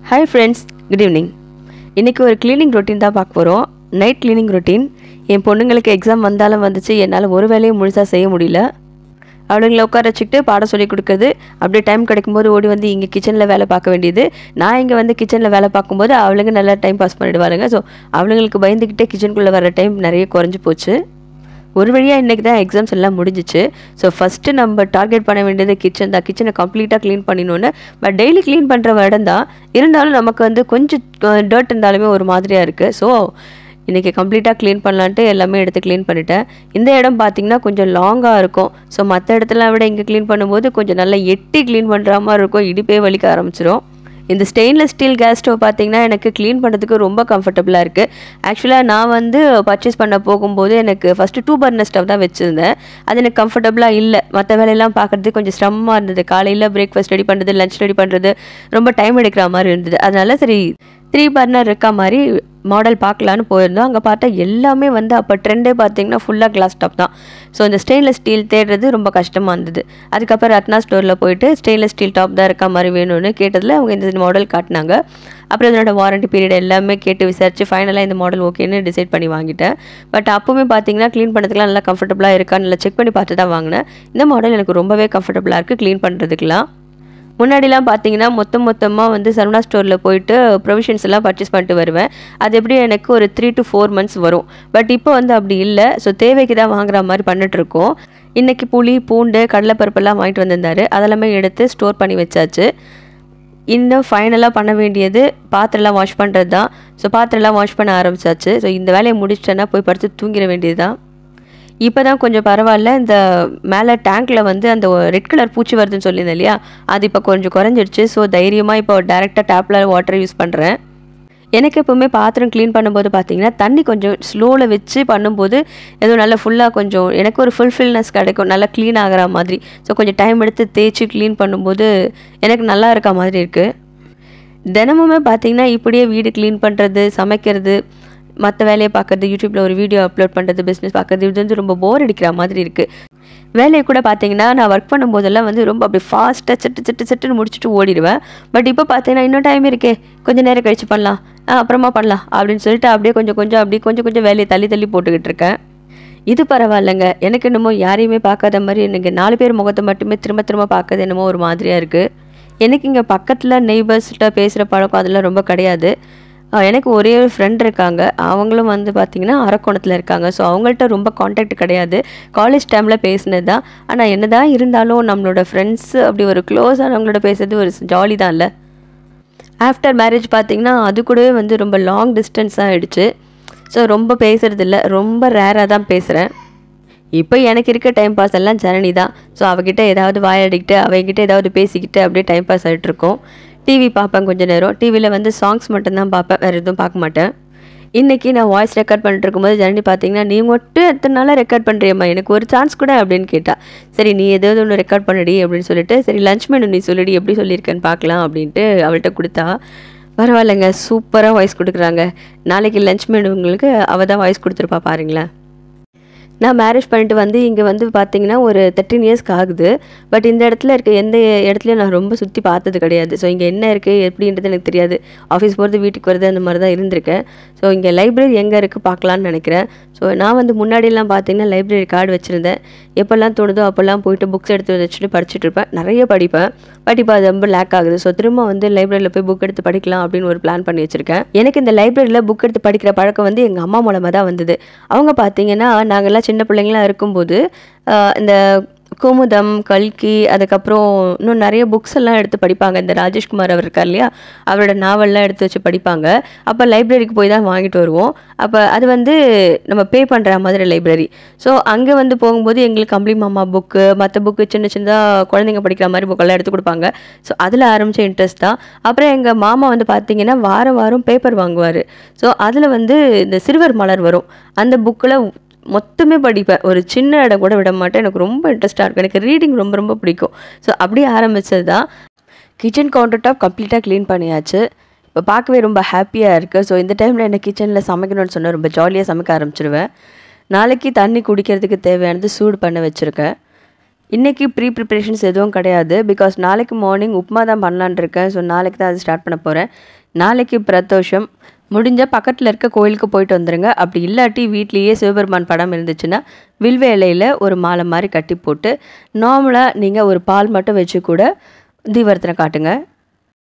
hi friends good evening இன்றைக்கி ஒரு cleaning routine தான் பார்க்க போகிறோம் நைட் க்ளீனிங் ரொட்டீன் என் பொண்ணுங்களுக்கு எக்ஸாம் வந்தாலும் வந்துச்சு என்னால் ஒரு வேலையும் முழுசாக செய்ய முடியல அவளுங்களை உட்கார வச்சுக்கிட்டு பாடம் சொல்லி கொடுக்குறது அப்படியே டைம் கிடைக்கும்போது ஓடி வந்து இங்கே கிச்சனில் வேலை பார்க்க வேண்டியது நான் இங்கே வந்து கிச்சனில் வேலை பார்க்கும்போது அவளுங்க நல்லா டைம் பாஸ் பண்ணிடுவாருங்க ஸோ அவளுங்களுக்கு பயந்துக்கிட்டே கிச்சனுக்குள்ளே வர டைம் நிறைய குறைஞ்சி போச்சு ஒரு வழியாக இன்றைக்கி தான் எக்ஸாம்ஸ் எல்லாம் முடிஞ்சிச்சு ஸோ ஃபஸ்ட்டு நம்ம டார்கெட் பண்ண வேண்டியது கிச்சன் தான் கிச்சனை கம்ப்ளீட்டாக க்ளீன் பண்ணிடணுன்னு பட் டெய்லி க்ளீன் பண்ணுற இடம் தான் இருந்தாலும் நமக்கு வந்து கொஞ்சம் டர்ட் இருந்தாலுமே ஒரு மாதிரியாக இருக்குது ஸோ இன்றைக்கி கம்ப்ளீட்டாக க்ளீன் பண்ணலான்ட்டு எல்லாமே எடுத்து க்ளீன் பண்ணிட்டேன் இந்த இடம் பார்த்திங்கன்னா கொஞ்சம் லாங்காக இருக்கும் ஸோ மற்ற இடத்துல விட இங்கே க்ளீன் பண்ணும்போது கொஞ்சம் நல்லா எட்டி க்ளீன் பண்ணுற மாதிரி இருக்கும் இடிப்பே வலிக்க ஆரம்பிச்சிரும் இந்த ஸ்டெயின்லெஸ் ஸ்டீல் கேஸ் ஸ்டவ் பார்த்தீங்கன்னா எனக்கு க்ளீன் பண்ணுறதுக்கு ரொம்ப கம்ஃபர்டபுளாக இருக்குது ஆக்சுவலாக நான் வந்து பர்ச்சேஸ் பண்ண போகும்போது எனக்கு ஃபஸ்ட்டு டூ பர்னர் ஸ்டவ் தான் வச்சுருந்தேன் அது எனக்கு கம்ஃபர்டபுளாக இல்லை மற்ற வேலையெல்லாம் பார்க்குறதுக்கு கொஞ்சம் சிரமமாக இருந்தது காலையில் பிரேக்ஃபாஸ்ட் ரெடி பண்ணுறது லஞ்ச் ரெடி பண்ணுறது ரொம்ப டைம் எடுக்கிற மாதிரி இருந்தது அதனால சரி த்ரீ பர்னர் இருக்க மாதிரி மாடல் பார்க்கலான்னு போயிருந்தோம் அங்கே பார்த்தா எல்லாமே வந்து அப்போ ட்ரெண்டே பார்த்தீங்கன்னா ஃபுல்லாக கிளாஸ் டாப் தான் ஸோ இந்த ஸ்டெயின்லெஸ் ஸ்டீல் தேடுறது ரொம்ப கஷ்டமாக இருந்தது அதுக்கப்புறம் ரத்னா ஸ்டோரில் போயிட்டு ஸ்டெயின்லெஸ் ஸ்டீல் டாப் தான் இருக்க மாதிரி வேணும்னு கேட்டதில் அவங்க இந்த மாடல் காட்டினாங்க அப்புறம் இதனோட வாரண்டி பீரியட் எல்லாமே கேட்டு விசாரிச்சு ஃபைனலாக இந்த மாடல் ஓகேன்னு டிசைட் பண்ணி வாங்கிட்டேன் பட் அப்போவுமே பார்த்தீங்கன்னா க்ளீன் பண்ணுறதுக்குலாம் நல்லா கம்ஃபர்டபுளாக இருக்கான்னு நல்லா செக் பண்ணி பார்த்து தான் வாங்கினேன் இந்த மாடல் எனக்கு ரொம்பவே கம்ஃபர்டபுளாக இருக்குது க்ளீன் பண்ணுறதுக்குலாம் முன்னாடிலாம் பார்த்தீங்கன்னா மொத்த மொத்தமாக வந்து சரவணா ஸ்டோரில் போயிட்டு ப்ரொவிஷன்ஸ் எல்லாம் பர்ச்சேஸ் பண்ணிட்டு வருவேன் அது எப்படி எனக்கு ஒரு த்ரீ டு ஃபோர் மந்த்ஸ் வரும் பட் இப்போ வந்து அப்படி இல்லை ஸோ தேவைக்கு தான் வாங்குற மாதிரி பண்ணிட்டுருக்கோம் இன்றைக்கி புளி பூண்டு கடலைப்பருப்பெல்லாம் வாங்கிட்டு வந்திருந்தாரு அதெல்லாமே எடுத்து ஸ்டோர் பண்ணி வச்சாச்சு இன்னும் ஃபைனலாக பண்ண வேண்டியது பாத்திரம்லாம் வாஷ் பண்ணுறது தான் ஸோ பாத்திரம்லாம் வாஷ் பண்ண ஆரம்பிச்சாச்சு ஸோ இந்த வேலையை முடிச்சிட்டேன்னா போய் படுத்து தூங்கிட வேண்டியது தான் இப்போ தான் கொஞ்சம் பரவாயில்ல இந்த மேலே டேங்க்கில் வந்து அந்த ரெட் கலர் பூச்சி வருதுன்னு சொல்லியிருந்தேன் இல்லையா அது இப்போ கொஞ்சம் குறைஞ்சிடுச்சு ஸோ தைரியமாக இப்போ டேரெக்டாக டேப்பில் வாட்டர் யூஸ் பண்ணுறேன் எனக்கு எப்போவுமே பாத்திரம் க்ளீன் பண்ணும்போது பார்த்தீங்கன்னா தண்ணி கொஞ்சம் ஸ்லோவில் வச்சு பண்ணும்போது ஏதோ நல்லா ஃபுல்லாக கொஞ்சம் எனக்கு ஒரு ஃபுல்ஃபில்னஸ் கிடைக்கும் நல்லா க்ளீன் ஆகிற மாதிரி ஸோ கொஞ்சம் டைம் எடுத்து தேய்ச்சி க்ளீன் பண்ணும்போது எனக்கு நல்லா இருக்க மாதிரி இருக்குது தினமுமே பார்த்தீங்கன்னா இப்படியே வீடு க்ளீன் பண்ணுறது சமைக்கிறது மற்ற வேலையை பார்க்குறது யூடியூப்பில் ஒரு வீடியோ அப்லோட் பண்ணுறது பிஸ்னஸ் பார்க்குறது இது வந்து ரொம்ப போர் அடிக்கிற மாதிரி இருக்குது வேலையை கூட பார்த்தீங்கன்னா நான் ஒர்க் பண்ணும்போதெல்லாம் வந்து ரொம்ப அப்படி ஃபாஸ்ட்டாக சட்டு சட்டு சட்டுன்னு முடிச்சுட்டு ஓடிடுவேன் பட் இப்போ பார்த்தீங்கன்னா இன்னும் டைம் இருக்கே கொஞ்சம் நேரம் கழிச்சு பண்ணலாம் அப்புறமா பண்ணலாம் அப்படின்னு சொல்லிட்டு அப்படியே கொஞ்சம் கொஞ்சம் அப்படியே கொஞ்சம் கொஞ்சம் வேலையை தள்ளி தள்ளி போட்டுக்கிட்டு இருக்கேன் இது பரவாயில்லைங்க எனக்கு என்னமோ யாரையுமே பார்க்காத மாதிரி எனக்கு நாலு பேர் முகத்தை மட்டுமே திரும்ப திரும்ப பார்க்கறது என்னமோ ஒரு மாதிரியாக இருக்குது எனக்கு இங்கே பக்கத்தில் நெய்பர்ஸ்கிட்ட பேசுகிற பழக்கம் அதெல்லாம் ரொம்ப கிடையாது எனக்கு ஒரே ஒரு ஃப்ரெண்ட் இருக்காங்க அவங்களும் வந்து பார்த்திங்கன்னா அரக்கோணத்தில் இருக்காங்க ஸோ அவங்கள்ட்ட ரொம்ப காண்டாக்ட் கிடையாது காலேஜ் டைமில் பேசினது தான் ஆனால் என்ன தான் இருந்தாலும் நம்மளோட ஃப்ரெண்ட்ஸு அப்படி ஒரு க்ளோஸானவங்களோட பேசுறது ஒரு ஜாலி தான் இல்லை ஆஃப்டர் மேரேஜ் பார்த்திங்கன்னா அது கூடவே வந்து ரொம்ப லாங் டிஸ்டன்ஸ் ஆகிடுச்சு ஸோ ரொம்ப பேசுகிறது இல்லை ரொம்ப ரேராக தான் பேசுகிறேன் இப்போ எனக்கு இருக்க டைம் பாஸ் எல்லாம் ஜனனி தான் ஸோ அவகிட்ட ஏதாவது வாயாடிக்கிட்டு அவகிட்ட ஏதாவது பேசிக்கிட்டு அப்படியே டைம் பாஸ் ஆகிட்டு இருக்கோம் டிவி பார்ப்பேன் கொஞ்சம் நேரம் டிவியில் வந்து சாங்ஸ் மட்டும்தான் பார்ப்பேன் வேறு எதுவும் பார்க்க மாட்டேன் இன்றைக்கி நான் வாய்ஸ் ரெக்கார்ட் பண்ணிட்டு இருக்கும்போது ஜனனி பார்த்தீங்கன்னா நீ மட்டும் எத்தனை நாளாக ரெக்கார்ட் பண்ணுறியம்மா எனக்கு ஒரு சான்ஸ் கூட அப்படின்னு கேட்டா சரி நீ ஏதாவது ஒன்று ரெக்கார்ட் பண்ணடி அப்படின்னு சொல்லிட்டு சரி லஞ்ச் மெனு நீ சொல்லிடி எப்படி சொல்லியிருக்கேன்னு பார்க்கலாம் அப்படின்ட்டு அவள்கிட்ட கொடுத்தா பரவாயில்லைங்க சூப்பராக வாய்ஸ் கொடுக்குறாங்க நாளைக்கு லஞ்ச் மெனு உங்களுக்கு அவள் தான் வாய்ஸ் கொடுத்துருப்பா பாருங்களேன் நான் மேரேஜ் பண்ணிட்டு வந்து இங்கே வந்து பார்த்தீங்கன்னா ஒரு தேர்ட்டின் இயர்ஸ்க்கு ஆகுது பட் இந்த இடத்துல இருக்க எந்த இடத்துலையும் நான் ரொம்ப சுற்றி பார்த்தது கிடையாது ஸோ இங்கே என்ன இருக்குது எப்படின்றது எனக்கு தெரியாது ஆஃபீஸ் போகிறது வீட்டுக்கு வருது அந்த மாதிரி தான் இருந்திருக்கேன் ஸோ இங்கே லைப்ரரி எங்கே இருக்குது பார்க்கலான்னு நினைக்கிறேன் ஸோ நான் வந்து முன்னாடிலாம் பார்த்தீங்கன்னா லைப்ரரி கார்டு வச்சுருந்தேன் எப்போல்லாம் தோணுதோ அப்போல்லாம் போயிட்டு புக்ஸ் எடுத்து வச்சுட்டு படிச்சுட்டு இருப்பேன் நிறைய படிப்பேன் பட் இப்போ அது ரொம்ப லேக் ஆகுது ஸோ திரும்ப வந்து லைப்ரரியில் போய் புக் எடுத்து படிக்கலாம் அப்படின்னு ஒரு பிளான் பண்ணி வச்சுருக்கேன் எனக்கு இந்த லைப்ரரியில் புக் எடுத்து படிக்கிற பழக்கம் வந்து எங்கள் அம்மா மூலமாக தான் வந்தது அவங்க பார்த்தீங்கன்னா நாங்கள்லாம் சின்ன பிள்ளைங்களாம் இருக்கும்போது இந்த குமுதம் கல்கி அதுக்கப்புறம் இன்னும் நிறைய புக்ஸ் எல்லாம் எடுத்து படிப்பாங்க இந்த ராஜேஷ்குமார் அவர் இருக்கார் இல்லையா அவரோட நாவல்லாம் எடுத்து வச்சு படிப்பாங்க அப்போ லைப்ரரிக்கு போய் தான் வாங்கிட்டு வருவோம் அப்போ அது வந்து நம்ம பே பண்ணுற மாதிரி லைப்ரரி ஸோ அங்கே வந்து போகும்போது எங்களுக்கு கம்பளி மாமா புக்கு மற்ற புக்கு சின்ன சின்னதாக குழந்தைங்க படிக்கிற மாதிரி புக்கெல்லாம் எடுத்து கொடுப்பாங்க ஸோ அதில் ஆரம்பித்த இன்ட்ரெஸ்ட் தான் அப்புறம் எங்கள் மாமா வந்து பார்த்தீங்கன்னா வாரம் வாரம் பேப்பர் வாங்குவார் ஸோ அதில் வந்து இந்த சிறுவர் மலர் வரும் அந்த புக்கில் மொத்தமே படிப்பேன் ஒரு சின்ன இடம் கூட விட மாட்டேன் எனக்கு ரொம்ப இன்ட்ரெஸ்ட்டாக இருக்கும் எனக்கு ரீடிங் ரொம்ப ரொம்ப பிடிக்கும் ஸோ அப்படியே ஆரம்பித்தது தான் கிச்சன் கவுண்டர் டாப் கம்ப்ளீட்டாக க்ளீன் பண்ணியாச்சு இப்போ பார்க்கவே ரொம்ப ஹாப்பியாக இருக்குது ஸோ இந்த டைமில் என்ன கிச்சனில் சமைக்கணும்னு சொன்னால் ரொம்ப ஜாலியாக சமைக்க ஆரம்பிச்சிருவேன் நாளைக்கு தண்ணி குடிக்கிறதுக்கு தேவையானது சூடு பண்ண வச்சுருக்கேன் இன்றைக்கி ப்ரீ ப்ரிப்ரேஷன்ஸ் எதுவும் கிடையாது பிகாஸ் நாளைக்கு மார்னிங் உப்புமா தான் பண்ணலான் இருக்கேன் ஸோ நாளைக்கு தான் அது ஸ்டார்ட் பண்ண போகிறேன் நாளைக்கு பிரதோஷம் முடிஞ்ச பக்கத்தில் இருக்க கோயிலுக்கு போயிட்டு வந்துடுங்க அப்படி இல்லாட்டி வீட்லேயே சிவபெருமான் படம் இருந்துச்சுன்னா வில்வ இலையில் ஒரு மாலை மாதிரி கட்டி போட்டு நார்மலாக நீங்கள் ஒரு பால் மட்டும் வச்சு கூட தீவர்த்தனை காட்டுங்க